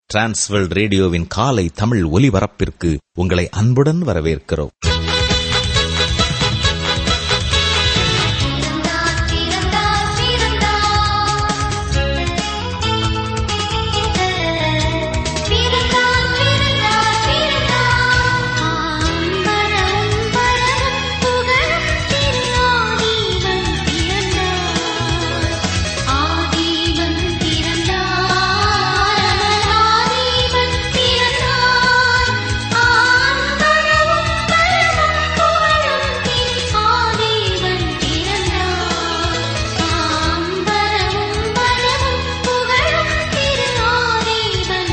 Transworld ரேடியோவின் காலை தமிழ் ஒலிபரப்பிற்கு உங்களை அன்புடன் வரவேற்கிறோம் பிறந்தார் பிறந்தார் பிறந்தார் பிறந்தார் பிறந்தார் ஆம்பரம் பரம் புகழும் திருஆதீவன் பிறந்தார் ஆதீவன் பிறந்தார் ஆதீவன் பிறந்தார் ஆம்பரம் பரம் புகழும் திருஆதீவன் பிறந்தார் ஆம்பரம் பரம் புகழும் திருஆதீவன்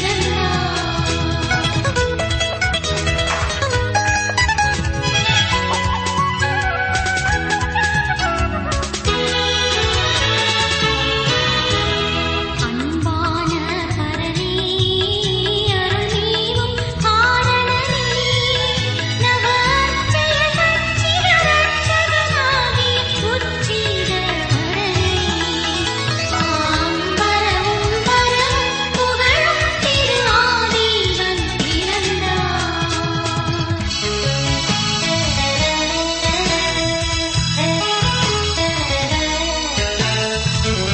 அன்பான பரணி அருள்நீவும் காரணனே நவஅர்ச்சய சச்சிர ரட்சகனாகி உச்சித வரனே ஆம்பரம் பரம் புகழும் திரு ஆதீவன் பிறந்தார்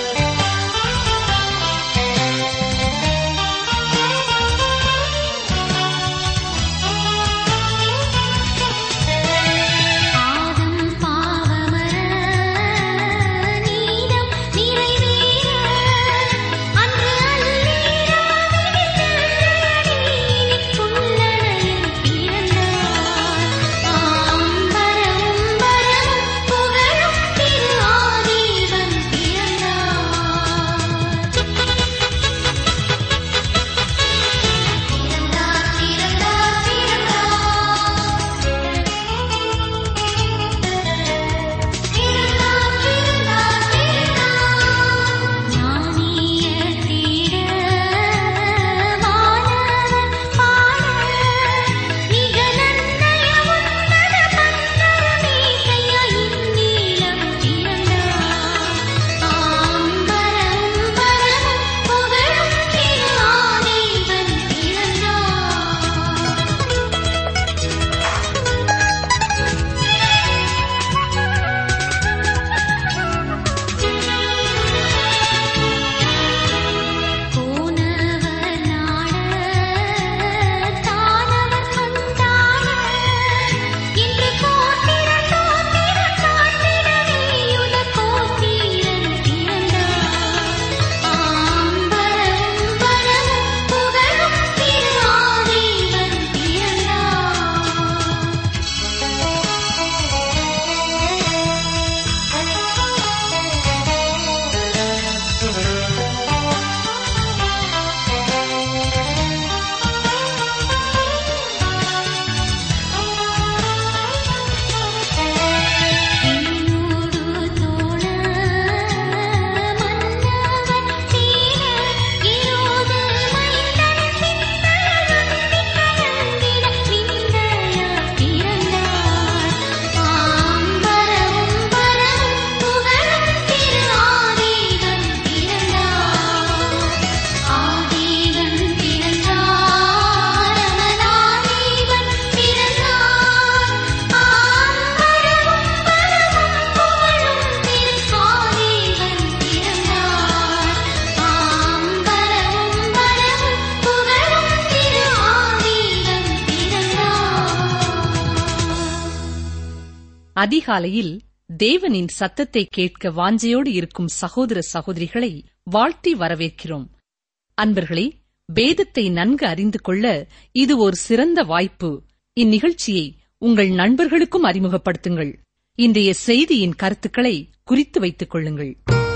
ஆதம் பாவமர நீதம் நிறைவேற அன்று அல்லீராவினில் புல்லனையில் பிறந்தார் ஆம்பரம் பரம் புகழும் திரு ஆதீவன் பிறந்தார் பிறந்தார் பிறந்தார் பிறந்தார் பிறந்தார் ஞானியர் தீர வானவர் பாட நிகழன்னைய உன்னத பந்தரமீசைய இந்நீலம் பிறந்தார் ஆம்பரம் பரம் புகழும் திரு ஆதீவன் போனவர் நாட தானவர் கொண்டாட இன்று கோத்திர தோத்திர காத்திடவேயுல கோத்திரன் பிறந்தார் ஆம்பரம் பரம் புகழும் திரு ஆதீவன் இன்னூடு தோழ மன்னவன் தீர இரோது மைந்தன் சிந்தழுந்திக் கலந்திட விந்தையா பிறந்தார் ஆம்பரம் பரம் புகழும் திரு ஆதீவன் பிறந்தார் ஆதீவன் பிறந்தார் அமலாதீவன் பிறந்தார் ஆம்பரமும் பரமும் புகழும் திரு ஆதீவன் பிறந்தார் ஆம்பரமும் பரமும் புகழும் திரு ஆதீவன் பிறந்தார் அதிகாலையில் தேவனின் சத்தத்தை கேட்க வாஞ்சையோடு இருக்கும் சகோதர சகோதரிகளை வாழ்த்தி வரவேற்கிறோம் அன்பர்களே வேதத்தை நன்கு அறிந்து கொள்ள இது ஒரு சிறந்த வாய்ப்பு இந்நிகழ்ச்சியை உங்கள் நண்பர்களுக்கும் அறிமுகப்படுத்துங்கள் இன்றைய செய்தியின் கருத்துக்களை குறித்து வைத்துக் கொள்ளுங்கள்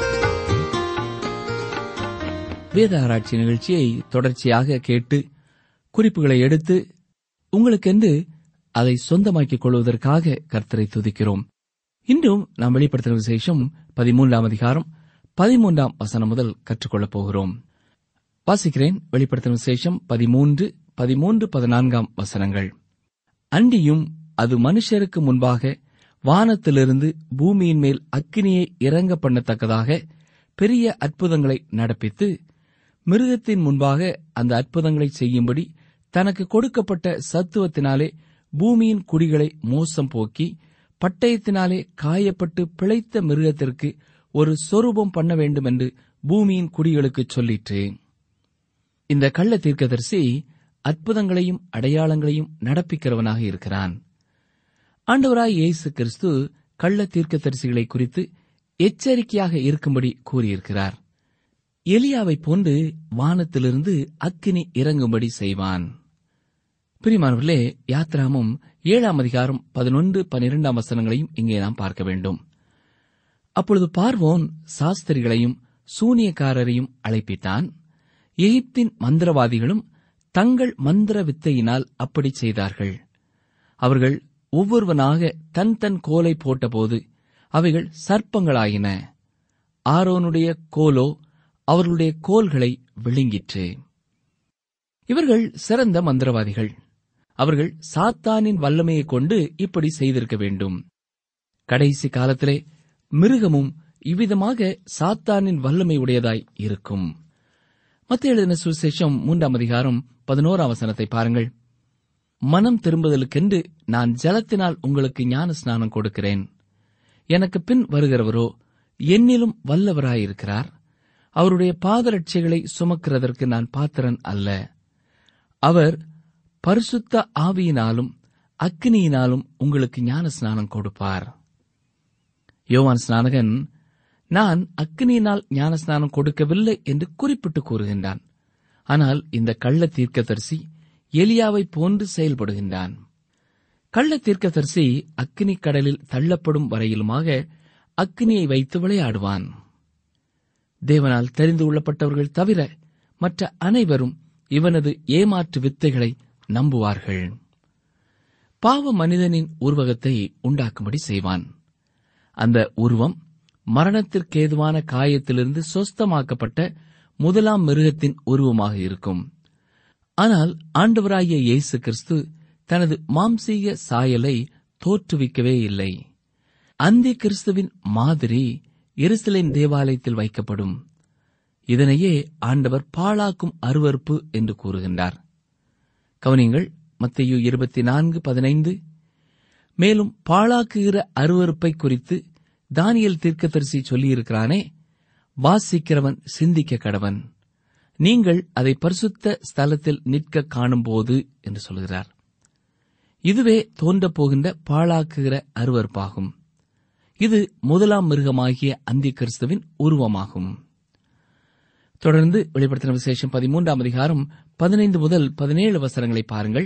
வேத ஆராய்ச்சி நிகழ்ச்சியை தொடர்ச்சியாக கேட்டு குறிப்புகளை எடுத்து உங்களுக்கென்று அதை சொந்தமாக்கிக் கொள்வதற்காக கர்த்தரை துதிக்கிறோம் இன்றும் நாம் வெளிப்படுத்தின விசேஷம் பதிமூன்றாம் அதிகாரம் பதிமூன்றாம் வசனம் முதல் கற்றுக்கொள்ளப் போகிறோம் வாசிக்கிறேன் வெளிப்படுத்தின விசேஷம் பதிமூன்று பதிமூன்று பதினான்காம் வசனங்கள் அண்டியும் அது மனுஷருக்கு முன்பாக வானத்திலிருந்து பூமியின் மேல் அக்கினியை இறங்க பண்ணத்தக்கதாக பெரிய அற்புதங்களை நடப்பித்து மிருகத்தின் முன்பாக அந்த அற்புதங்களை செய்யும்படி தனக்கு கொடுக்கப்பட்ட சத்துவத்தினாலே பூமியின் குடிகளை மோசம் போக்கி பட்டயத்தினாலே காயப்பட்டு பிழைத்த மிருகத்திற்கு ஒரு சொரூபம் பண்ண வேண்டும் என்று பூமியின் குடிகளுக்கு சொல்லிற்று இந்த கள்ள தீர்க்கதரிசி அற்புதங்களையும் அடையாளங்களையும் நடப்பிக்கிறவனாக இருக்கிறான் ஆண்டவராய் இயேசு கிறிஸ்து கள்ள தீர்க்கதரிசிகளை குறித்து எச்சரிக்கையாக இருக்கும்படி கூறியிருக்கிறார் எலியாவைப் போன்று வானத்திலிருந்து அக்கினி இறங்கும்படி செய்வான் பிரிமானவர்களே யாத்ராமும் ஏழாம் அதிகாரம் பதினொன்று பனிரெண்டாம் வசனங்களையும் இங்கே நாம் பார்க்க வேண்டும் அப்பொழுது பார்வோன் சாஸ்திரிகளையும் சூனியக்காரரையும் அழைப்பித்தான் எகிப்தின் மந்திரவாதிகளும் தங்கள் மந்திர வித்தையினால் அப்படி செய்தார்கள் அவர்கள் ஒவ்வொருவனாக தன் தன் கோலை போட்டபோது அவைகள் சர்ப்பங்களாயின ஆரோனுடைய கோலோ அவர்களுடைய கோல்களை விழுங்கிற்று இவர்கள் சிறந்த மந்திரவாதிகள் அவர்கள் சாத்தானின் வல்லமையைக் கொண்டு இப்படி செய்திருக்க வேண்டும் கடைசி காலத்திலே மிருகமும் இவ்விதமாக சாத்தானின் வல்லமை உடையதாய் இருக்கும் மத்திய எழுதின சுவிசேஷம் மூன்றாம் அதிகாரம் பதினோராம் வசனத்தை பாருங்கள் மனம் திரும்புதலுக்கென்று நான் ஜலத்தினால் உங்களுக்கு ஞான ஸ்நானம் கொடுக்கிறேன் எனக்கு பின் வருகிறவரோ என்னிலும் வல்லவராயிருக்கிறார் அவருடைய பாதரட்சைகளை சுமக்கிறதற்கு நான் பாத்திரன் அல்ல அவர் பரிசுத்த ஆவியினாலும் அக்னியினாலும் உங்களுக்கு ஞான ஸ்நானம் கொடுப்பார் யோவான் ஸ்நானகன் நான் அக்னியினால் ஞான ஸ்நானம் கொடுக்கவில்லை என்று குறிப்பிட்டு கூறுகின்றான் ஆனால் இந்த கள்ள தீர்க்கதரிசி எலியாவை போன்று செயல்படுகின்றான் கள்ள தீர்க்கதரிசி அக்னி கடலில் தள்ளப்படும் வரையிலுமாக அக்னியை வைத்து விளையாடுவான் தேவனால் தெரிந்து கொள்ளப்பட்டவர்கள் தவிர மற்ற அனைவரும் இவனது ஏமாற்று வித்தைகளை நம்புவார்கள் பாவ மனிதனின் உருவகத்தை உண்டாக்கும்படி செய்வான் அந்த உருவம் மரணத்திற்கேதுவான காயத்திலிருந்து சொஸ்தமாக்கப்பட்ட முதலாம் மிருகத்தின் உருவமாக இருக்கும் ஆனால் ஆண்டவராகிய இயேசு கிறிஸ்து தனது மாம்சீக சாயலை தோற்றுவிக்கவே இல்லை அந்தி கிறிஸ்துவின் மாதிரி எருசலேம் தேவாலயத்தில் வைக்கப்படும் இதனையே ஆண்டவர் பாழாக்கும் அருவறுப்பு என்று கூறுகின்றார் கவனிங்கள் மத்தியு இருபத்தி நான்கு பதினைந்து மேலும் பாழாக்குகிற அருவறுப்பை குறித்து தானியல் தீர்க்கதரிசி சொல்லியிருக்கிறானே வாசிக்கிறவன் சிந்திக்க கடவன் நீங்கள் அதை பரிசுத்த ஸ்தலத்தில் நிற்க காணும்போது என்று சொல்கிறார் இதுவே தோன்றப் போகின்ற பாழாக்குகிற அருவறுப்பாகும் இது முதலாம் மிருகமாகிய அந்தி கிறிஸ்துவின் உருவமாகும் தொடர்ந்து வெளிப்படுத்தின விசேஷம் பதிமூன்றாம் அதிகாரம் பதினைந்து முதல் பதினேழு வசனங்களை பாருங்கள்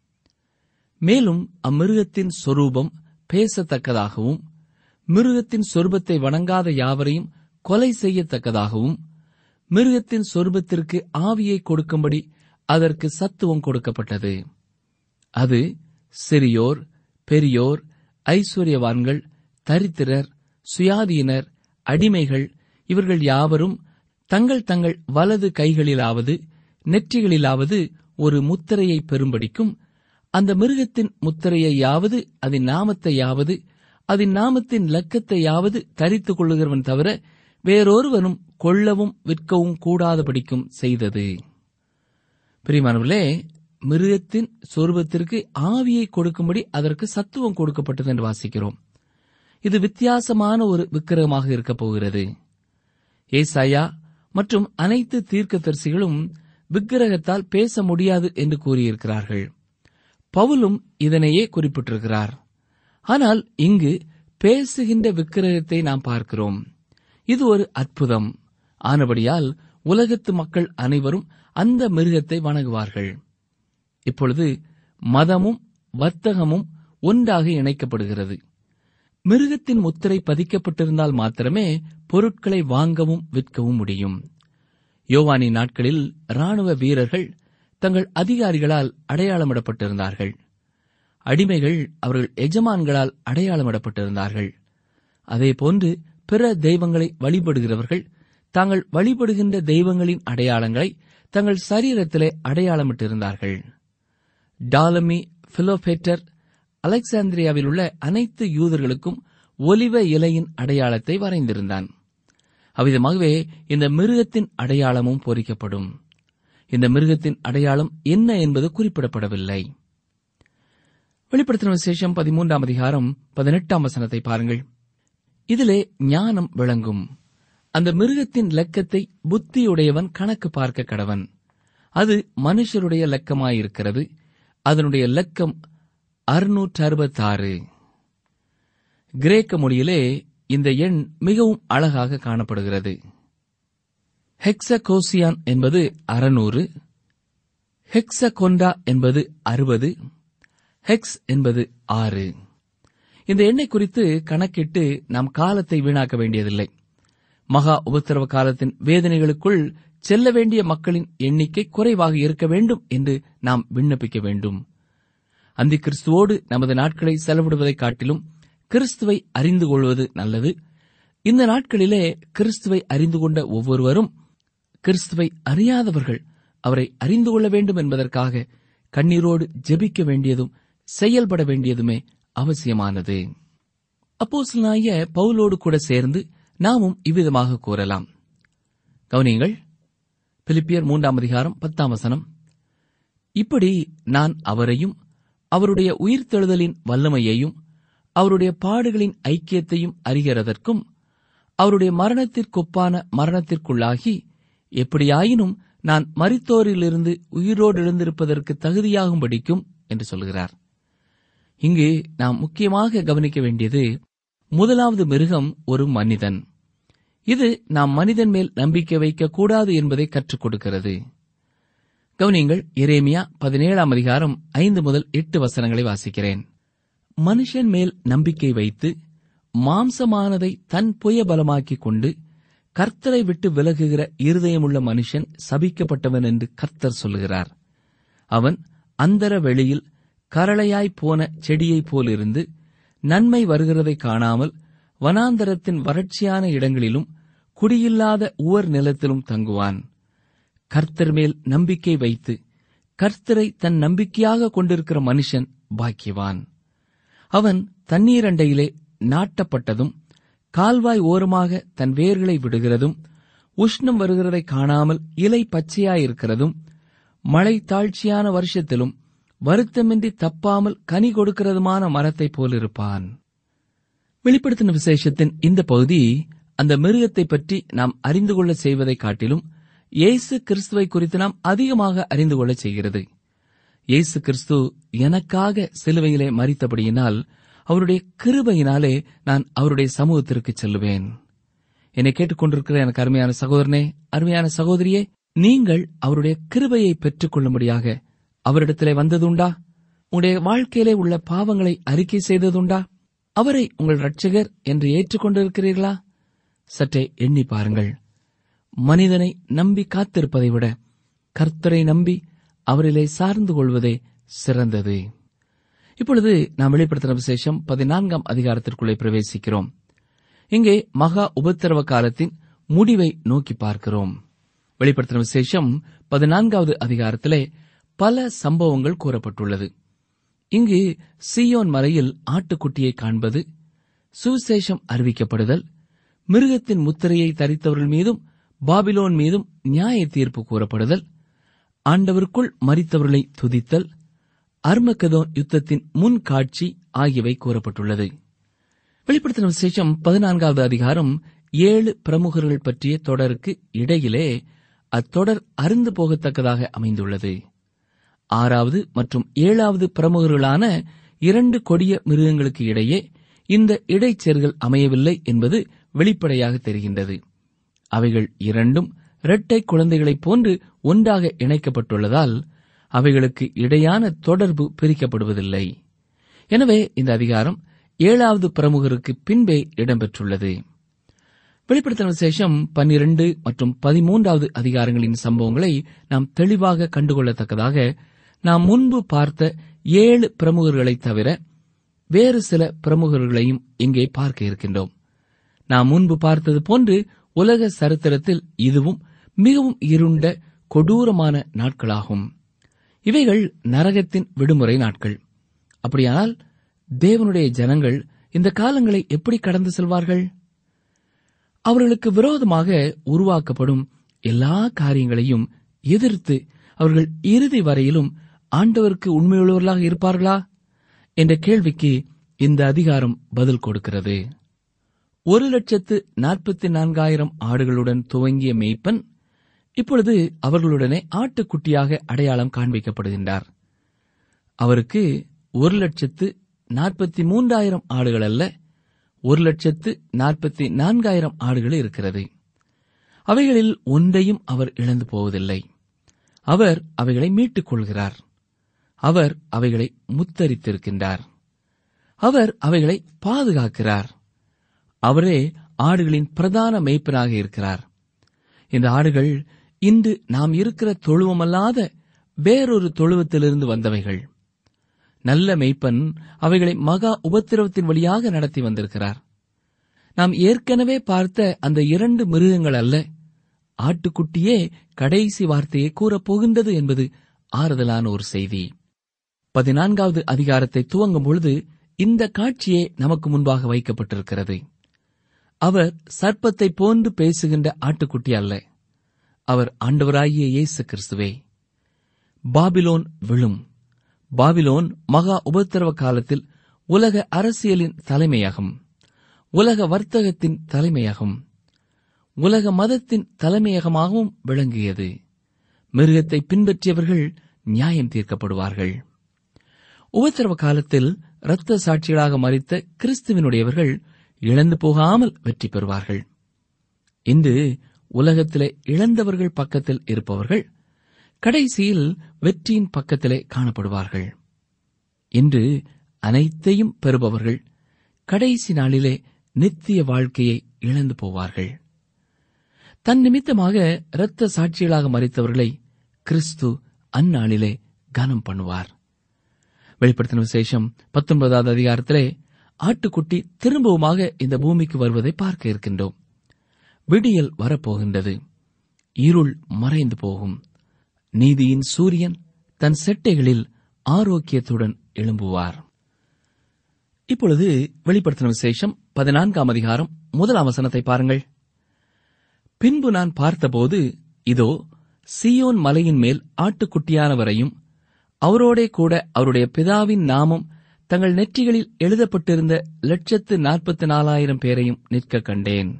மேலும் அம்மிருகத்தின் சொரூபம் பேசத்தக்கதாகவும் மிருகத்தின் சொரூபத்தை வணங்காத யாவரையும் கொலை செய்யத்தக்கதாகவும் மிருகத்தின் சொரூபத்திற்கு ஆவியை கொடுக்கும்படி அதற்கு சத்துவம் கொடுக்கப்பட்டது அது சிறியோர் பெரியோர் ஐஸ்வர்யவான்கள் தரித்திரர் சுயாதீனர் அடிமைகள் இவர்கள் யாவரும் தங்கள் தங்கள் வலது கைகளிலாவது நெற்றிகளிலாவது ஒரு முத்திரையை பெறும்படிக்கும் அந்த மிருகத்தின் முத்திரையையாவது அதன் நாமத்தையாவது அதன் நாமத்தின் லக்கத்தையாவது தரித்துக் கொள்ளுகிறவன் தவிர வேறொருவனும் கொள்ளவும் விற்கவும் கூடாதபடிக்கும் செய்தது பிரிமானவர்களே மிருகத்தின் சொரூபத்திற்கு ஆவியை கொடுக்கும்படி அதற்கு சத்துவம் கொடுக்கப்பட்டது என்று வாசிக்கிறோம் இது வித்தியாசமான ஒரு விக்கிரகமாக இருக்கப் போகிறது ஏசாயா மற்றும் அனைத்து தீர்க்கதரிசிகளும் விக்கிரகத்தால் பேச முடியாது என்று கூறியிருக்கிறார்கள் பவுலும் இதனையே குறிப்பிட்டிருக்கிறார் ஆனால் இங்கு பேசுகின்ற விக்கிரகத்தை நாம் பார்க்கிறோம் இது ஒரு அற்புதம் ஆனபடியால் உலகத்து மக்கள் அனைவரும் அந்த மிருகத்தை வணங்குவார்கள் இப்பொழுது மதமும் வர்த்தகமும் ஒன்றாக இணைக்கப்படுகிறது மிருகத்தின் முத்திரை பதிக்கப்பட்டிருந்தால் மாத்திரமே பொருட்களை வாங்கவும் விற்கவும் முடியும் யோவானின் நாட்களில் ராணுவ வீரர்கள் தங்கள் அதிகாரிகளால் அடையாளமிடப்பட்டிருந்தார்கள் அடிமைகள் அவர்கள் எஜமான்களால் அடையாளமிடப்பட்டிருந்தார்கள் அதேபோன்று பிற தெய்வங்களை வழிபடுகிறவர்கள் தாங்கள் வழிபடுகின்ற தெய்வங்களின் அடையாளங்களை தங்கள் சரீரத்திலே அடையாளமிட்டிருந்தார்கள் டாலமி பிலோபேட்டர் அலெக்சாந்திரியாவில் உள்ள அனைத்து யூதர்களுக்கும் ஒலிவ இலையின் அடையாளத்தை வரைந்திருந்தான் அவ்விதமாகவே இந்த மிருகத்தின் அடையாளமும் பொறிக்கப்படும் இந்த மிருகத்தின் அடையாளம் என்ன என்பது குறிப்பிடப்படவில்லை வெளிப்படுத்தின விசேஷம் பதிமூன்றாம் அதிகாரம் பதினெட்டாம் வசனத்தை பாருங்கள் இதிலே ஞானம் விளங்கும் அந்த மிருகத்தின் லக்கத்தை புத்தியுடையவன் கணக்கு பார்க்க கடவன் அது மனுஷருடைய லக்கமாயிருக்கிறது அதனுடைய லக்கம் அறுநூற்று அறுபத்தாறு கிரேக்க மொழியிலே இந்த எண் மிகவும் அழகாக காணப்படுகிறது ஹெக்ஸகோசியான் என்பது அறுநூறு ஹெக்ஸகொண்டா என்பது அறுபது ஹெக்ஸ் என்பது ஆறு இந்த எண்ணை குறித்து கணக்கிட்டு நாம் காலத்தை வீணாக்க வேண்டியதில்லை மகா உபத்திரவ காலத்தின் வேதனைகளுக்குள் செல்ல வேண்டிய மக்களின் எண்ணிக்கை குறைவாக இருக்க வேண்டும் என்று நாம் விண்ணப்பிக்க வேண்டும் அந்தி கிறிஸ்துவோடு நமது நாட்களை செலவிடுவதைக் காட்டிலும் கிறிஸ்துவை அறிந்து கொள்வது நல்லது இந்த நாட்களிலே கிறிஸ்துவை அறிந்து கொண்ட ஒவ்வொருவரும் கிறிஸ்துவை அறியாதவர்கள் அவரை அறிந்து கொள்ள வேண்டும் என்பதற்காக கண்ணீரோடு ஜெபிக்க வேண்டியதும் செயல்பட வேண்டியதுமே அவசியமானது அப்போஸ்தலனாகிய பவுலோடு கூட சேர்ந்து நாமும் இவ்விதமாக கூறலாம் கவனியங்கள் பிலிப்பியர் மூன்றாம் அதிகாரம் பத்தாம் வசனம் இப்படி நான் அவரையும் அவருடைய உயிர்த்தெழுதலின் வல்லமையையும் அவருடைய பாடுகளின் ஐக்கியத்தையும் அறிகிறதற்கும் அவருடைய மரணத்திற்கொப்பான மரணத்திற்குள்ளாகி எப்படியாயினும் நான் மரித்தோரிலிருந்து உயிரோடு எழுந்திருப்பதற்கு தகுதியாகும்படிக்கும் என்று சொல்கிறார் இங்கு நாம் முக்கியமாக கவனிக்க வேண்டியது முதலாவது மிருகம் ஒரு மனிதன் இது நாம் மனிதன் மேல் நம்பிக்கை வைக்க கூடாது என்பதை கற்றுக் கொடுக்கிறது கவனியங்கள் எரேமியா பதினேழாம் அதிகாரம் ஐந்து முதல் எட்டு வசனங்களை வாசிக்கிறேன் மனுஷன் மேல் நம்பிக்கை வைத்து மாம்சமானதை தன் புய பலமாக்கிக் கொண்டு கர்த்தரை விட்டு விலகுகிற இருதயமுள்ள மனுஷன் சபிக்கப்பட்டவன் என்று கர்த்தர் சொல்லுகிறார் அவன் அந்தர வெளியில் கரளையாய்ப் போன செடியைப் போலிருந்து நன்மை வருகிறதை காணாமல் வனாந்தரத்தின் வறட்சியான இடங்களிலும் குடியில்லாத உவர் நிலத்திலும் தங்குவான் கர்த்தர் மேல் நம்பிக்கை வைத்து கர்த்தரை தன் நம்பிக்கையாக கொண்டிருக்கிற மனுஷன் பாக்கியவான் அவன் தண்ணீரண்டையிலே நாட்டப்பட்டதும் கால்வாய் ஓரமாக தன் வேர்களை விடுகிறதும் உஷ்ணம் வருகிறதை காணாமல் இலை பச்சையாயிருக்கிறதும் மழை தாழ்ச்சியான வருஷத்திலும் வருத்தமின்றி தப்பாமல் கனி கொடுக்கிறதுமான மரத்தைப் போலிருப்பான் வெளிப்படுத்தின விசேஷத்தின் இந்த பகுதி அந்த மிருகத்தை பற்றி நாம் அறிந்து கொள்ள செய்வதை காட்டிலும் இயேசு கிறிஸ்துவை குறித்து நாம் அதிகமாக அறிந்து கொள்ள செய்கிறது இயேசு கிறிஸ்து எனக்காக சிலுவையிலே மறித்தபடியினால் அவருடைய கிருபையினாலே நான் அவருடைய சமூகத்திற்கு செல்லுவேன் என்னை கேட்டுக்கொண்டிருக்கிற எனக்கு அருமையான சகோதரனே அருமையான சகோதரியே நீங்கள் அவருடைய கிருபையை பெற்றுக் கொள்ளும்படியாக அவரிடத்திலே வந்ததுண்டா உங்களுடைய வாழ்க்கையிலே உள்ள பாவங்களை அறிக்கை செய்ததுண்டா அவரை உங்கள் இரட்சகர் என்று ஏற்றுக்கொண்டிருக்கிறீர்களா சற்றே எண்ணி பாருங்கள் மனிதனை நம்பி காத்திருப்பதை விட கர்த்தரை நம்பி அவரிலே சார்ந்து கொள்வதே சிறந்தது இப்பொழுது நாம் வெளிப்படுத்தின விசேஷம் பதினான்காம் அதிகாரத்திற்குள்ளே பிரவேசிக்கிறோம் இங்கே மகா உபத்திரவ காலத்தின் முடிவை நோக்கி பார்க்கிறோம் வெளிப்படுத்தின விசேஷம் பதினான்காவது அதிகாரத்திலே பல சம்பவங்கள் கூறப்பட்டுள்ளது இங்கு சியோன் மலையில் ஆட்டுக்குட்டியை காண்பது சுவிசேஷம் அறிவிக்கப்படுதல் மிருகத்தின் முத்திரையை தரித்தவர்கள் மீதும் பாபிலோன் மீதும் நியாய தீர்ப்பு கூறப்படுதல் ஆண்டவருக்குள் மரித்தவர்களை துதித்தல் அர்மகதோன் யுத்தத்தின் முன் காட்சி ஆகியவை கூறப்பட்டுள்ளது வெளிப்படுத்தின விசேஷம் பதினான்காவது அதிகாரம் ஏழு பிரமுகர்கள் பற்றிய தொடருக்கு இடையிலே அத்தொடர் அருந்து போகத்தக்கதாக அமைந்துள்ளது ஆறாவது மற்றும் ஏழாவது பிரமுகர்களான இரண்டு கொடிய மிருகங்களுக்கு இடையே இந்த இடைச்சேர்கள் அமையவில்லை என்பது வெளிப்படையாக தெரிகின்றது அவைகள் இரண்டும் இரட்டை குழந்தைகளைப் போன்று ஒன்றாக இணைக்கப்பட்டுள்ளதால் அவைகளுக்கு இடையான தொடர்பு பிரிக்கப்படுவதில்லை எனவே இந்த அதிகாரம் ஏழாவது பிரமுகருக்கு பின்பே இடம்பெற்றுள்ளது வெளிப்படுத்தின விசேஷம் பன்னிரண்டு மற்றும் பதிமூன்றாவது அதிகாரங்களின் சம்பவங்களை நாம் தெளிவாக கண்டுகொள்ளத்தக்கதாக நாம் முன்பு பார்த்த ஏழு பிரமுகர்களைத் தவிர வேறு சில பிரமுகர்களையும் இங்கே பார்க்க இருக்கின்றோம் நாம் முன்பு பார்த்தது போன்று உலக சரித்திரத்தில் இதுவும் மிகவும் இருண்ட கொடூரமான நாட்களாகும் இவைகள் நரகத்தின் விடுமுறை நாட்கள் அப்படியானால் தேவனுடைய ஜனங்கள் இந்த காலங்களை எப்படி கடந்து செல்வார்கள் அவர்களுக்கு விரோதமாக உருவாக்கப்படும் எல்லா காரியங்களையும் எதிர்த்து அவர்கள் இறுதி வரையிலும் ஆண்டவருக்கு உண்மையுள்ளவர்களாக இருப்பார்களா என்ற கேள்விக்கு இந்த அதிகாரம் பதில் கொடுக்கிறது ஒரு லட்சத்து நாற்பத்தி நான்காயிரம் ஆடுகளுடன் துவங்கிய மேய்ப்பன் இப்பொழுது அவர்களுடனே ஆட்டுக்குட்டியாக அடையாளம் காண்பிக்கப்படுகின்றார் அவருக்கு ஒரு லட்சத்து நாற்பத்தி மூன்றாயிரம் ஆடுகள் அல்ல ஒரு லட்சத்து நாற்பத்தி நான்காயிரம் ஆடுகள் இருக்கிறது அவைகளில் ஒன்றையும் அவர் இழந்து போவதில்லை அவர் அவைகளை மீட்டுக் கொள்கிறார் அவர் அவைகளை முத்தரித்திருக்கின்றார் அவர் அவைகளை பாதுகாக்கிறார் அவரே ஆடுகளின் பிரதான மேய்ப்பனாக இருக்கிறார் இந்த ஆடுகள் இன்று நாம் இருக்கிற தொழுவமல்லாத வேறொரு தொழுவத்திலிருந்து வந்தவைகள் நல்ல மெய்ப்பன் அவைகளை மகா உபத்திரவத்தின் வழியாக நடத்தி வந்திருக்கிறார் நாம் ஏற்கனவே பார்த்த அந்த இரண்டு மிருகங்கள் அல்ல ஆட்டுக்குட்டியே கடைசி வார்த்தையை கூறப் போகின்றது என்பது ஆறுதலான ஒரு செய்தி பதினான்காவது அதிகாரத்தை துவங்கும் பொழுது இந்த காட்சியே நமக்கு முன்பாக வைக்கப்பட்டிருக்கிறது அவர் சர்ப்பத்தை போன்று பேசுகின்ற ஆட்டுக்குட்டி அல்ல அவர் ஆண்டவராகிய இயேசு கிறிஸ்துவே பாபிலோன் விழும் பாபிலோன் மகா உபத்திரவ காலத்தில் உலக அரசியலின் தலைமையகம் உலக வர்த்தகத்தின் தலைமையகம் உலக மதத்தின் தலைமையகமாகவும் விளங்கியது மிருகத்தை பின்பற்றியவர்கள் நியாயம் தீர்க்கப்படுவார்கள் உபத்திரவ காலத்தில் இரத்த சாட்சிகளாக மறித்த கிறிஸ்துவினுடையவர்கள் இழந்து போகாமல் வெற்றி பெறுவார்கள் இன்று உலகத்திலே இழந்தவர்கள் பக்கத்தில் இருப்பவர்கள் கடைசியில் வெற்றியின் பக்கத்திலே காணப்படுவார்கள் இன்று அனைத்தையும் பெறுபவர்கள் கடைசி நாளிலே நித்திய வாழ்க்கையை இழந்து போவார்கள் தன் நிமித்தமாக இரத்த சாட்சிகளாக மறித்தவர்களை கிறிஸ்து அந்நாளிலே கனம் பண்ணுவார் வெளிப்படுத்தின விசேஷம் பத்தொன்பதாவது அதிகாரத்திலே ஆட்டுக்குட்டி திரும்பவுமாக இந்த பூமிக்கு வருவதை பார்க்க இருக்கின்றோம் விடியல் வரப்போகின்றது இருள் மறைந்து போகும் நீதியின் சூரியன் தன் செட்டைகளில் ஆரோக்கியத்துடன் எழும்புவார் இப்பொழுது வெளிப்படுத்தின விசேஷம் பதினான்காம் அதிகாரம் முதலாம் வசனத்தை பாருங்கள் பின்பு நான் பார்த்தபோது இதோ சியோன் மலையின் மேல் ஆட்டுக்குட்டியானவரையும் அவரோடே கூட அவருடைய பிதாவின் நாமம் தங்கள் நெற்றிகளில் எழுதப்பட்டிருந்த லட்சத்து நாற்பத்தி நாலாயிரம் பேரையும் நிற்க கண்டேன்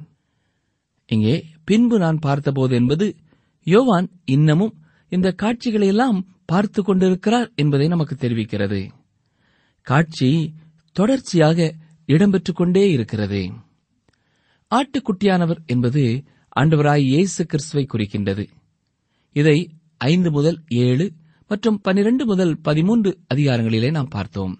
இங்கே பின்பு நான் பார்த்தபோது என்பது யோவான் இன்னமும் இந்த காட்சிகளையெல்லாம் பார்த்து கொண்டிருக்கிறார் என்பதை நமக்கு தெரிவிக்கிறது காட்சி தொடர்ச்சியாக இடம்பெற்றுக் கொண்டே இருக்கிறது ஆட்டுக்குட்டியானவர் என்பது ஆண்டவராய் இயேசு கிறிஸ்துவை குறிக்கின்றது இதை ஐந்து முதல் ஏழு மற்றும் பனிரெண்டு முதல் பதிமூன்று அதிகாரங்களிலே நாம் பார்த்தோம்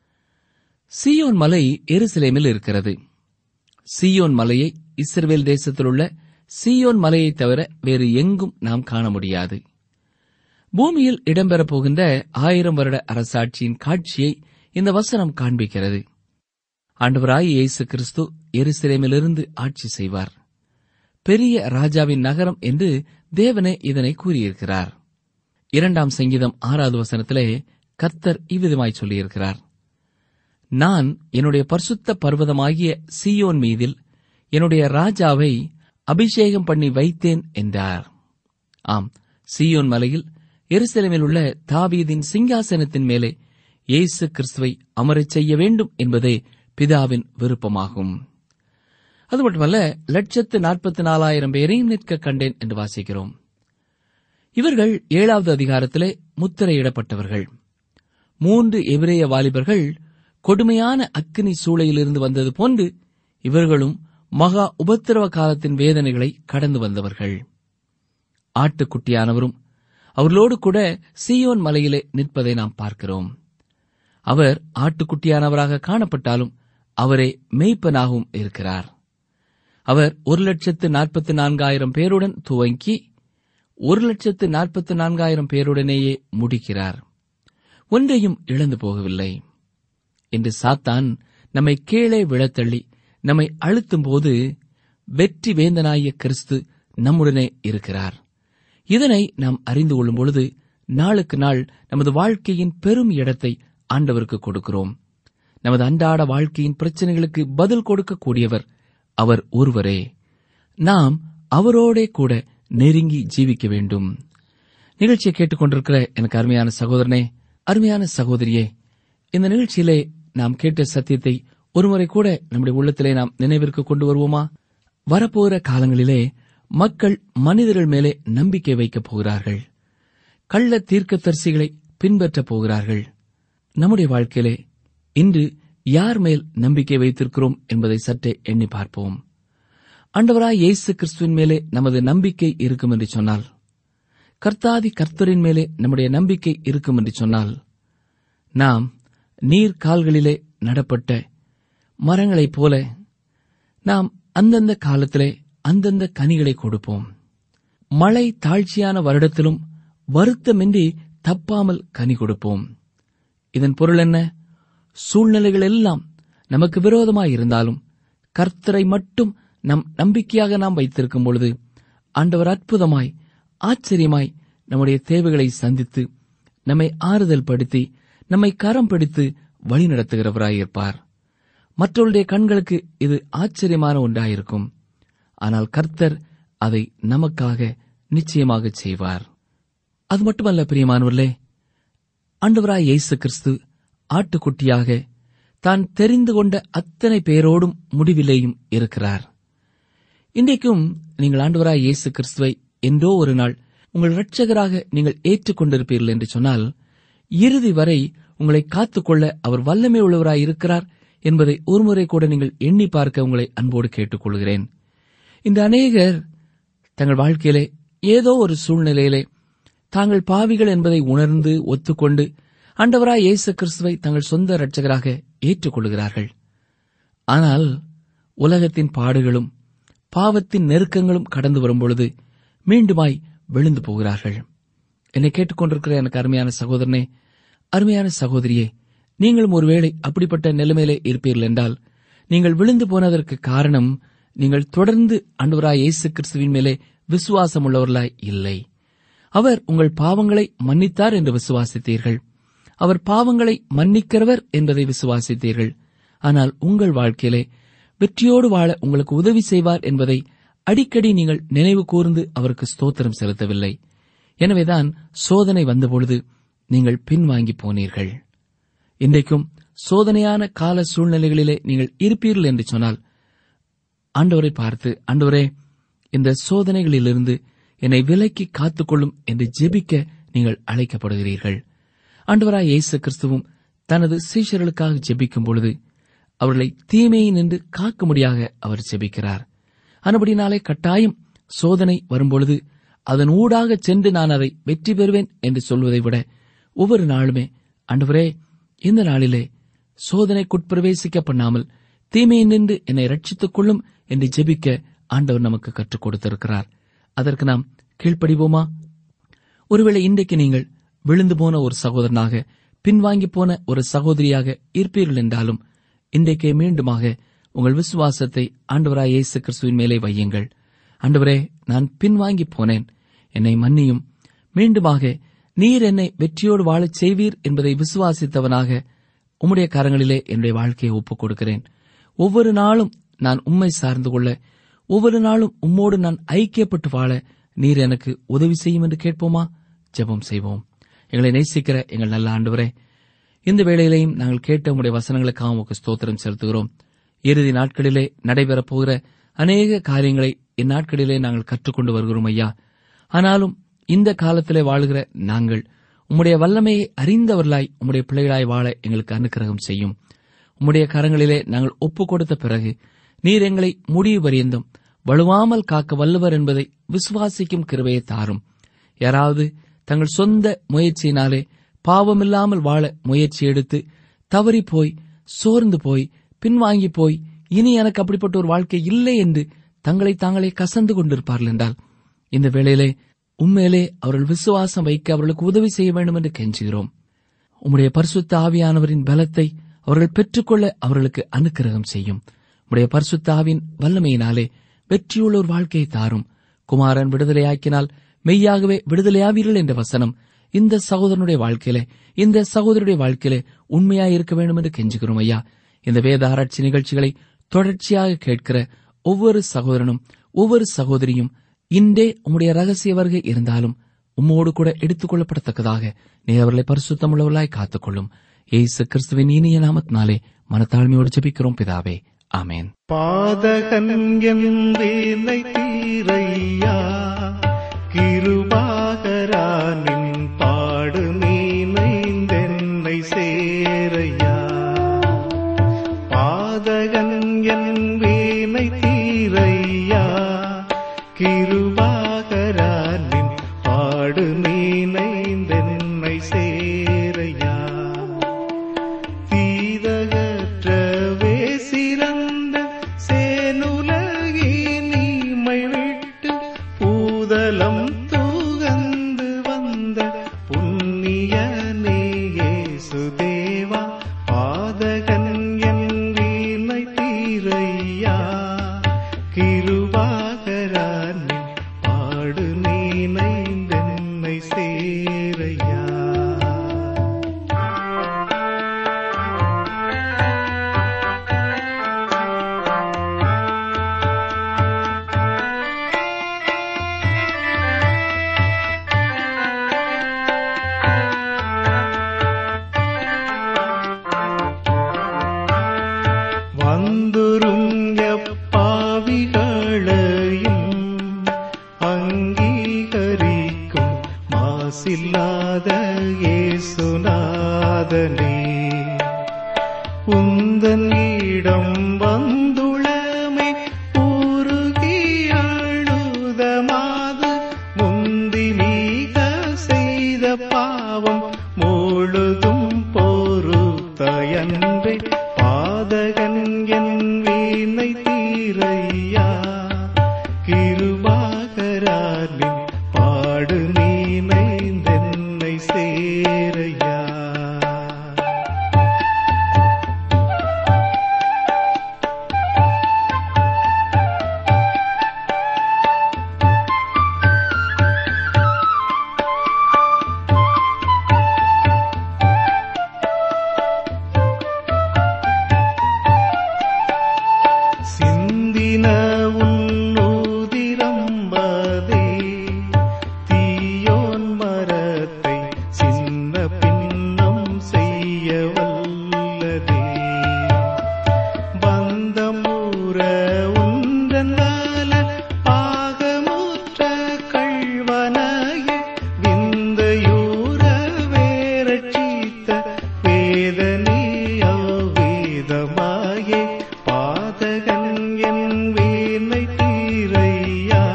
சியோன் மலை எருசலேமில் இருக்கிறது சியோன் மலையை இஸ்ரவேல் தேசத்தில் உள்ள சியோன் மலையை தவிர வேறு எங்கும் நாம் காண முடியாது பூமியில் இடம்பெறப் போகின்ற ஆயிரம் வருட அரசாட்சியின் காட்சியை இந்த வசனம் காண்பிக்கிறது ஆண்டவராய் இயேசு கிறிஸ்து எருசலேமிலிருந்து ஆட்சி செய்வார் பெரிய ராஜாவின் நகரம் என்று தேவனே இதனை கூறியிருக்கிறார் இரண்டாம் சங்கீதம் ஆறாவது வசனத்திலே கர்த்தர் இவ்விதமாய் சொல்லியிருக்கிறார் நான் என்னுடைய பரிசுத்த பர்வதமாகிய சியோன் மீதில் என்னுடைய ராஜாவை அபிஷேகம் பண்ணி வைத்தேன் என்றார் ஆம் சியோன் மலையில் எருசலேமில் உள்ள தாவீதின் சிங்காசனத்தின் மேலே இயேசு கிறிஸ்துவை அமரச் செய்ய வேண்டும் என்பதே பிதாவின் விருப்பமாகும் அது மட்டுமல்ல லட்சத்து நாற்பத்தி நாலாயிரம் பேரையும் நிற்க கண்டேன் என்று வாசிக்கிறோம் இவர்கள் ஏழாவது அதிகாரத்திலே முத்திரையிடப்பட்டவர்கள் மூன்று எபிரேய வாலிபர்கள் கொடுமையான அக்கினி சூளையிலிருந்து வந்தது போன்று இவர்களும் மகா உபத்திரவ காலத்தின் வேதனைகளை கடந்து வந்தவர்கள் ஆட்டுக்குட்டியானவரும் அவர்களோடு கூட சீயோன் மலையிலே நிற்பதை நாம் பார்க்கிறோம் அவர் ஆட்டுக்குட்டியானவராக காணப்பட்டாலும் அவரே மெய்ப்பனாகவும் இருக்கிறார் அவர் ஒரு லட்சத்து நாற்பத்தி நான்காயிரம் பேருடன் துவங்கி ஒரு லட்சத்து நாற்பத்தி நான்காயிரம் பேருடனேயே முடிக்கிறார் ஒன்றையும் இழந்து போகவில்லை என்று சாத்தான் நம்மை கீழே விழத்தள்ளி நம்மை அழுத்தும் போது வெற்றி வேந்தனாகிய கிறிஸ்து நம்முடனே இருக்கிறார் இதனை நாம் அறிந்து கொள்ளும் பொழுது நாளுக்கு நாள் நமது வாழ்க்கையின் பெரும் இடத்தை ஆண்டவருக்கு கொடுக்கிறோம் நமது அன்றாட வாழ்க்கையின் பிரச்சனைகளுக்கு பதில் கொடுக்கக்கூடியவர் அவர் ஒருவரே நாம் அவரோடே கூட நெருங்கி ஜீவிக்க வேண்டும் நிகழ்ச்சியை கேட்டுக்கொண்டிருக்கிற எனக்கு அருமையான சகோதரனே அருமையான சகோதரியே இந்த நிகழ்ச்சியிலே நாம் கேட்ட சத்தியத்தை ஒருமுறை கூட நம்முடைய உள்ளத்திலே நாம் நினைவிற்கு கொண்டு வருவோமா வரப்போகிற காலங்களிலே மக்கள் மனிதர்கள் மேலே நம்பிக்கை வைக்கப் போகிறார்கள் கள்ள தீர்க்கதரிசிகளை பின்பற்றப் போகிறார்கள் நம்முடைய வாழ்க்கையிலே இன்று யார் மேல் நம்பிக்கை வைத்திருக்கிறோம் என்பதை சற்றே எண்ணி பார்ப்போம் ஆண்டவராய் இயேசு கிறிஸ்துவின் மேலே நமது நம்பிக்கை இருக்கும் என்று சொன்னால் கர்த்தாதி கர்த்தரின் மேலே நம்முடைய நம்பிக்கை இருக்கும் என்று சொன்னால் நாம் நீர் கால்களிலே நடப்பட்ட மரங்களைப் போல நாம் அந்தந்த காலத்திலே அந்தந்த கனிகளை கொடுப்போம் மழை தாழ்ச்சியான வருடத்திலும் வருத்தமின்றி தப்பாமல் கனி கொடுப்போம் இதன் பொருள் என்ன சூழ்நிலைகள் எல்லாம் நமக்கு விரோதமாய் இருந்தாலும் கர்த்தரை மட்டும் நம் நம்பிக்கையாக நாம் வைத்திருக்கும் பொழுது ஆண்டவர் அற்புதமாய் ஆச்சரியமாய் நம்முடைய தேவைகளை சந்தித்து நம்மை ஆறுதல் படுத்தி நம்மை கரம் பிடித்து வழிநடத்துகிறவராயிருப்பார் மற்றவருடைய கண்களுக்கு இது ஆச்சரியமான ஒன்றாயிருக்கும் ஆனால் கர்த்தர் அதை நமக்காக நிச்சயமாக செய்வார் அது மட்டுமல்ல பிரியமானவர்களே ஆண்டவராய் இயேசு கிறிஸ்து ஆட்டுக்குட்டியாக தான் தெரிந்து கொண்ட அத்தனை பேரோடும் முடிவிலேயும் இருக்கிறார் இன்றைக்கும் நீங்கள் ஆண்டவராய் இயேசு கிறிஸ்துவை என்றோ ஒரு நாள் உங்கள் இரட்சகராக நீங்கள் ஏற்றுக்கொண்டிருப்பீர்கள் என்று சொன்னால் இறுதி வரை உங்களை காத்துக்கொள்ள அவர் வல்லமை உள்ளவராய் இருக்கிறார் என்பதை ஒருமுறை கூட நீங்கள் எண்ணி பார்க்க உங்களை அன்போடு கேட்டுக்கொள்கிறேன் இந்த அநேகர் தங்கள் வாழ்க்கையிலே ஏதோ ஒரு சூழ்நிலையிலே தாங்கள் பாவிகள் என்பதை உணர்ந்து ஒத்துக்கொண்டு ஆண்டவராய் இயேசு கிறிஸ்துவை தங்கள் சொந்த இரட்சகராக ஏற்றுக்கொள்கிறார்கள் ஆனால் உலகத்தின் பாடுகளும் பாவத்தின் நெருக்கங்களும் கடந்து வரும்பொழுது மீண்டுமாய் விழுந்து போகிறார்கள் என்னை கேட்டுக்கொண்டிருக்கிற எனக்கு அருமையான சகோதரனே அருமையான சகோதரியே நீங்களும் ஒருவேளை அப்படிப்பட்ட நிலைமையிலே இருப்பீர்கள் என்றால் நீங்கள் விழுந்து போனதற்கு காரணம் நீங்கள் தொடர்ந்து ஆண்டவராய் இயேசு கிறிஸ்துவின் மேலே விசுவாசம் உள்ளவர்களாய் இல்லை அவர் உங்கள் பாவங்களை மன்னித்தார் என்று விசுவாசித்தீர்கள் அவர் பாவங்களை மன்னிக்கிறவர் என்பதை விசுவாசித்தீர்கள் ஆனால் உங்கள் வாழ்க்கையிலே வெற்றியோடு வாழ உங்களுக்கு உதவி செய்வார் என்பதை அடிக்கடி நீங்கள் நினைவு கூர்ந்து அவருக்கு ஸ்தோத்திரம் செலுத்தவில்லை எனவேதான் சோதனை வந்தபொழுது நீங்கள் பின்வாங்கி போனீர்கள் இன்றைக்கும் சோதனையான கால சூழ்நிலைகளிலே நீங்கள் இருப்பீர்கள் என்று சொன்னால் ஆண்டவரை பார்த்து ஆண்டவரே இந்த சோதனைகளிலிருந்து என்னை விலக்கி காத்துக்கொள்ளும் என்று ஜெபிக்க நீங்கள் அழைக்கப்படுகிறீர்கள் ஆண்டவராய் இயேசு கிறிஸ்துவும் தனது சீஷர்களுக்காக ஜெபிக்கும் பொழுது அவர்களை தீமையை நின்று காக்கும்படியாக அவர் ஜெபிக்கிறார் அனுபடினாலே கட்டாயம் சோதனை வரும்பொழுது அதன் ஊடாக சென்று நான் அதை வெற்றி பெறுவேன் என்று சொல்வதை விட ஒவ்வொரு நாளுமே ஆண்டவரே இந்த நாளிலே சோதனைக்குட்பிரவேசிக்க பண்ணாமல் தீமையை நின்று என்னை ரட்சித்துக் கொள்ளும் என்று ஜெபிக்க ஆண்டவர் நமக்கு கற்றுக் கொடுத்திருக்கிறார் அதற்கு நாம் கீழ்ப்படிவோமா ஒருவேளை இன்றைக்கு நீங்கள் விழுந்து போன ஒரு சகோதரனாக பின்வாங்கி போன ஒரு சகோதரியாக இருப்பீர்கள் என்றாலும் இன்றைக்கே மீண்டுமாக உங்கள் விசுவாசத்தை ஆண்டவராய் இயேசு கிறிஸ்துவின் மேலே வையுங்கள் ஆண்டவரே நான் பின்வாங்கி போனேன் என்னை மன்னியும் மீண்டுமாக நீர் என்னை வெற்றியோடு வாழச் செய்வீர் என்பதை விசுவாசித்தவனாக உம்முடைய கரங்களிலே என்னுடைய வாழ்க்கையை ஒப்புக் கொடுக்கிறேன் ஒவ்வொரு நாளும் நான் உம்மை சார்ந்து கொள்ள ஒவ்வொரு நாளும் உம்மோடு நான் ஐக்கியப்பட்டு வாழ நீர் எனக்கு உதவி செய்யும் என்று கேட்போமா ஜெபம் செய்வோம் எங்களை நேசிக்கிற எங்கள் நல்ல ஆண்டவரே இந்த வேளையிலேயும் நாங்கள் கேட்ட உம்முடைய வசனங்களுக்காக உமக்கு ஸ்தோத்திரம் செலுத்துகிறோம் இறுதி நாட்களிலே நடைபெறப் போகிற அநேக காரியங்களை இந்நாட்களிலே நாங்கள் கற்றுக்கொண்டு வருகிறோம் ஐயா ஆனாலும் இந்த காலத்திலே வாழுகிற நாங்கள் உம்முடைய வல்லமையை அறிந்தவர்களாய் உம்முடைய பிள்ளைகளாய் வாழ எங்களுக்கு அனுக்கிரகம் செய்யும் உம்முடைய கரங்களிலே நாங்கள் ஒப்புக் கொடுத்த பிறகு நீர் எங்களை முடிவு பரியந்தம் வலுவாமல் காக்க வல்லவர் என்பதை விசுவாசிக்கும் கிருபையை தாரும் யாராவது தங்கள் சொந்த முயற்சியினாலே பாவமில்லாமல் வாழ முயற்சி எடுத்து தவறி போய் சோர்ந்து போய் பின்வாங்கி போய் இனி எனக்கு அப்படிப்பட்ட ஒரு வாழ்க்கை இல்லை என்று தங்களை தாங்களே கசந்து கொண்டிருப்பார்கள் என்றால் இந்த வேளையிலே உண்மையிலே அவர்கள் விசுவாசம் வைக்க அவர்களுக்கு உதவி செய்ய வேண்டும் என்று கெஞ்சுகிறோம் உம்முடைய பரிசுத்த ஆவியானவரின் பலத்தை அவர்கள் பெற்றுக்கொள்ள அவர்களுக்கு அனுக்கிரகம் செய்யும் உம்முடைய பரிசுத்த ஆவியின் வல்லமையினாலே வெற்றியுள்ள ஒரு வாழ்க்கையை தாரும் குமாரன் விடுதலையாக்கினால் மெய்யாகவே விடுதலையாவீர்கள் என்ற வசனம் இந்த சகோதரனுடைய வாழ்க்கையிலே இந்த சகோதரனுடைய வாழ்க்கையிலே உண்மையாய் இருக்க வேண்டும் என்று கெஞ்சுகிறோம் ஐயா இந்த வேத ஆராய்ச்சி நிகழ்ச்சிகளை தொடர்ச்சியாக கேட்கிற ஒவ்வொரு சகோதரனும் ஒவ்வொரு சகோதரியும் இன்றே உம்முடைய ரகசிய வருகை இருந்தாலும் உம்மோடு கூட எடுத்துக் கொள்ளப்படத்தக்கதாக நீ அவர்களை பரிசுத்தமுள்ளவர்களாய் காத்துக்கொள்ளும் ஏசு கிறிஸ்துவின் இனிய நாமத்தினாலே மனத்தாழ்மையோடு ஜெபிக்கிறோம் பிதாவே ஆமேன் பாதகன் என்பேனை தீரையா கிருபாகரானின் பாடு நீனைந்தென்னை சேரையா பாதகன் என்பேனை தீரையா கிருபாகரானின் பாடு நீனைந்தென்னை சேரையா தீதகற்றவே சிறந்த சேனுலகினிமை விட்டு பூதலம் தூகந்து வந்த புண்ணியனே சுதேவா பாதகன் என் வீணை தீரையா கிருபாகரானின் பாடு நீனைந்தென்னை சேரையா வந்துரும் எப்பாவிகளையும் அங்கீகரிக்கும் மாசில்லாத இயேசுநாதனே உந்தன் இடம் வந்துளமே உருகி அழுதமாது முந்தி நீக செய்த பாவம் முழுதும் பொறுத்தயன்றே பாதகன் என் வீணை தீரையா கிருபாகரானின் பாடு நீனைந்தென்னை சேரையா சிந்தின உன்னூதிரம்பதே தீயோன் மரத்தை சின்ன பின்னம் செய்ய வல்லதே பந்தமுற உந்தனால பாகமுற்ற கள்வனாய விந்தையூர வேரட்சித்த வேதனையோ வேதமாயே பாதகன் என் வீணை தீரையா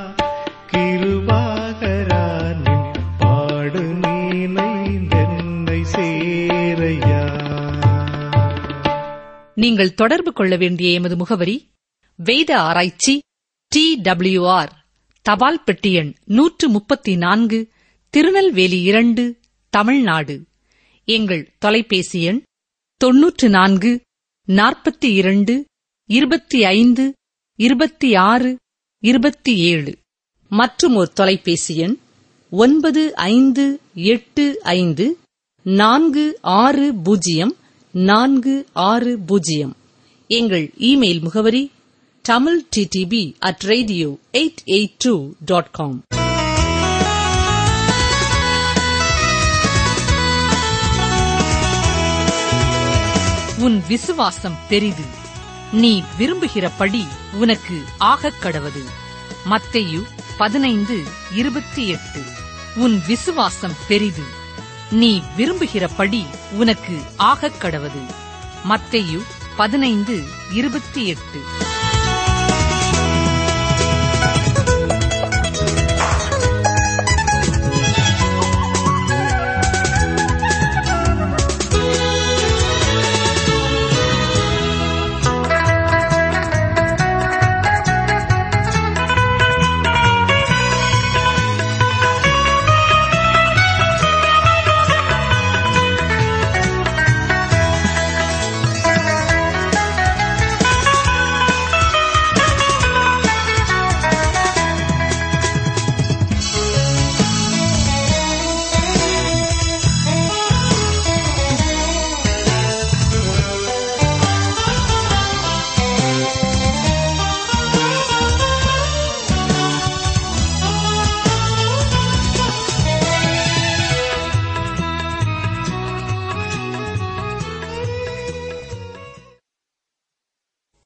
கிருபாகரானின் பாடு நீனைந்தென்னை சேரையா நீங்கள் தொடர்பு கொள்ள வேண்டிய எமது முகவரி வேத ஆராய்ச்சி டி டபிள்யூஆர் தபால் பெட்டி எண் நூற்று முப்பத்தி நான்கு திருநெல்வேலி இரண்டு தமிழ்நாடு எங்கள் தொலைபேசி எண் தொன்னூற்று நான்கு நாற்பத்தி இரண்டு இருபத்தி ஐந்து இருபத்தி ஆறு இருபத்தி ஏழு மற்றும் ஒரு தொலைபேசி எண் ஒன்பது ஐந்து எட்டு ஐந்து நான்கு ஆறு பூஜ்ஜியம் நான்கு ஆறு பூஜ்ஜியம் எங்கள் இமெயில் முகவரி Tamil DTP at radio eight eight two dot com உன் விசுவாசம் பெரிது நீ விரும்புகிறபடி உனக்கு ஆகக் கடவது மத்தேயு பதினைந்து இருபத்தி எட்டு உன் விசுவாசம் பெரிது நீ விரும்புகிறபடி உனக்கு ஆகக் கடவது மத்தேயு பதினைந்து இருபத்தி எட்டு